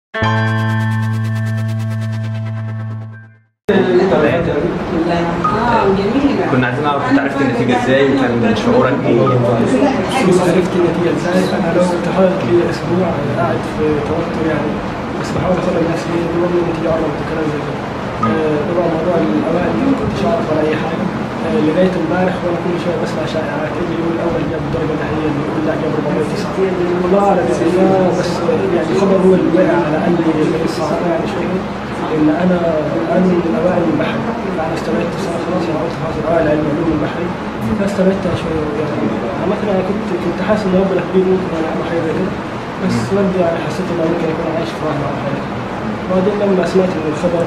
كنا عايزين نعرف انت عرفت النتيجه ازاي وكان شعورك ايه؟ بس عرفت النتيجة ازاي انا لو تحاولت لي اسبوع قاعد في توتر يعني بس بحاول افرغ نفسي المهم النتيجة قربت وكلام زي كده آه، طبعا موضوع الاوائل ما كنتش اعرف ولا اي حاجة آه، لغاية امبارح وانا كل شوية بسمع شائعات اللي يقول الاول جاب الدرجة النهائية اللي يقول لا جاب 409 والله اعلم يعني بس يعني الخبر هو اللي وقع على قلبي الصراحة يعني شوية ان انا انا من الاوائل البحري فانا استبعدت الصراحه خلاص انا قلت خلاص الاوائل علم علوم البحري فاستبعدتها شويه يعني عامة انا كنت كنت حاسس ان ربنا كبير ممكن انا اعمل حاجه زي كده بس برضه يعني حسيت انه ممكن اكون عايش في رحمه او حاجه وبعدين لما سمعت ان الخبر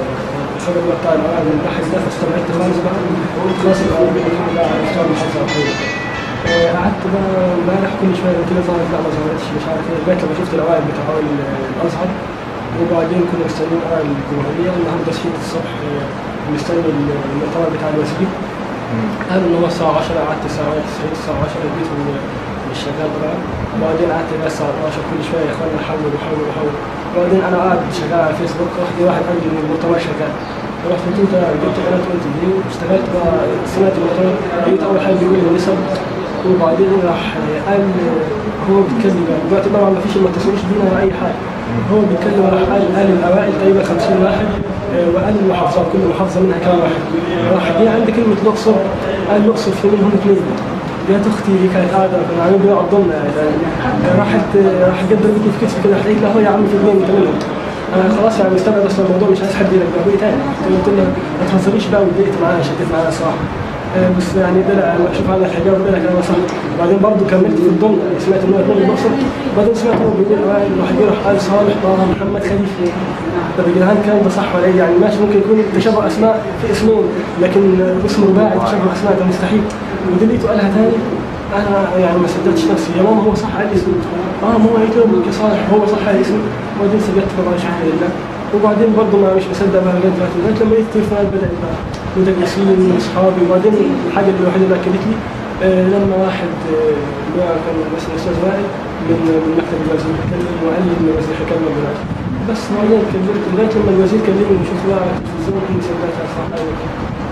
الخبر اللي هو بتاع الاوائل من البحري ده فاستبعدت خالص بقى وقلت خلاص الاوائل الحمد لله على مستوى المحافظه او حاجه آه، قعدت بقى امبارح كل شويه كده ظهرت لا ما ظهرتش مش عارف ايه لغايه لما شفت الاوائل بتاع الازهر وبعدين كنا مستنيين اه الجمهوريه النهارده صحيت الصبح آه، مستني المؤتمر بتاع الوزير قالوا ان هو الساعه 10 قعدت الساعه صحيت الساعه 10 البيت مش شغال طبعا وبعدين قعدت بقى الساعه 12 كل شويه يا اخوانا حول وحول وحول وبعدين انا قاعد شغال على الفيسبوك واحد واحد قال لي ان المؤتمر شغال رحت قلت انت جبت قناه قلت دي واشتغلت بقى سمعت المؤتمر لقيت اول حاجه بيقول النسب وبعدين راح قال هو بيتكلم يعني دلوقتي طبعا ما فيش ما تصورش دين ولا اي حاجه هو بيتكلم راح قال قال الاوائل تقريبا 50 واحد آه، وقال المحافظات كل محافظه منها كام واحد راح جه عند كلمه الاقصر قال الاقصر في منهم اثنين جت اختي دي كانت قاعده كانوا عاملين بيقعوا ضمنا يعني راحت راح جت ضربتني في كتفي كده حكيت لها هو يا عم في اثنين انت منهم انا خلاص يعني مستبعد اصلا الموضوع مش عايز حد يرجعه لي تاني قلت لها ما تهزريش بقى واتضايقت معاها شديت معاها الصراحه آه، بس يعني طلع شوف هذا الحجاب طلع كلام صح بعدين برضه كملت في الضمن يعني سمعت ان هو يكون الاقصر بعدين سمعت انه بيقول اوائل واحد يروح قال صالح طه محمد خليفه طب يا جدعان الكلام ده صح ولا ايه يعني ماشي ممكن يكون تشابه اسماء في اسمين لكن اسم رباعي تشابه اسماء ده مستحيل ودي لقيته قالها تاني انا يعني ما صدقتش نفسي يا ماما هو صح على الاسم اه ما هو يكتب يا صالح هو صح على الاسم وبعدين سجلت طبعا الحمد لله وبعدين برضه ما مش مصدق بقى لغايه دلوقتي لغايه لما لقيت التليفونات بدات بقى مدرسين واصحابي وبعدين الحاجه اللي الوحيده اللي اكدت لي آه لما واحد آه، اللي هو كان مثلا الاستاذ وائل من من مكتب الوزير كلمني وقال لي ان الوزير هيكلمك دلوقتي بس بعدين كلمت لغايه لما الوزير كلمني وشفت بقى على التلفزيون كنت صدقتها صح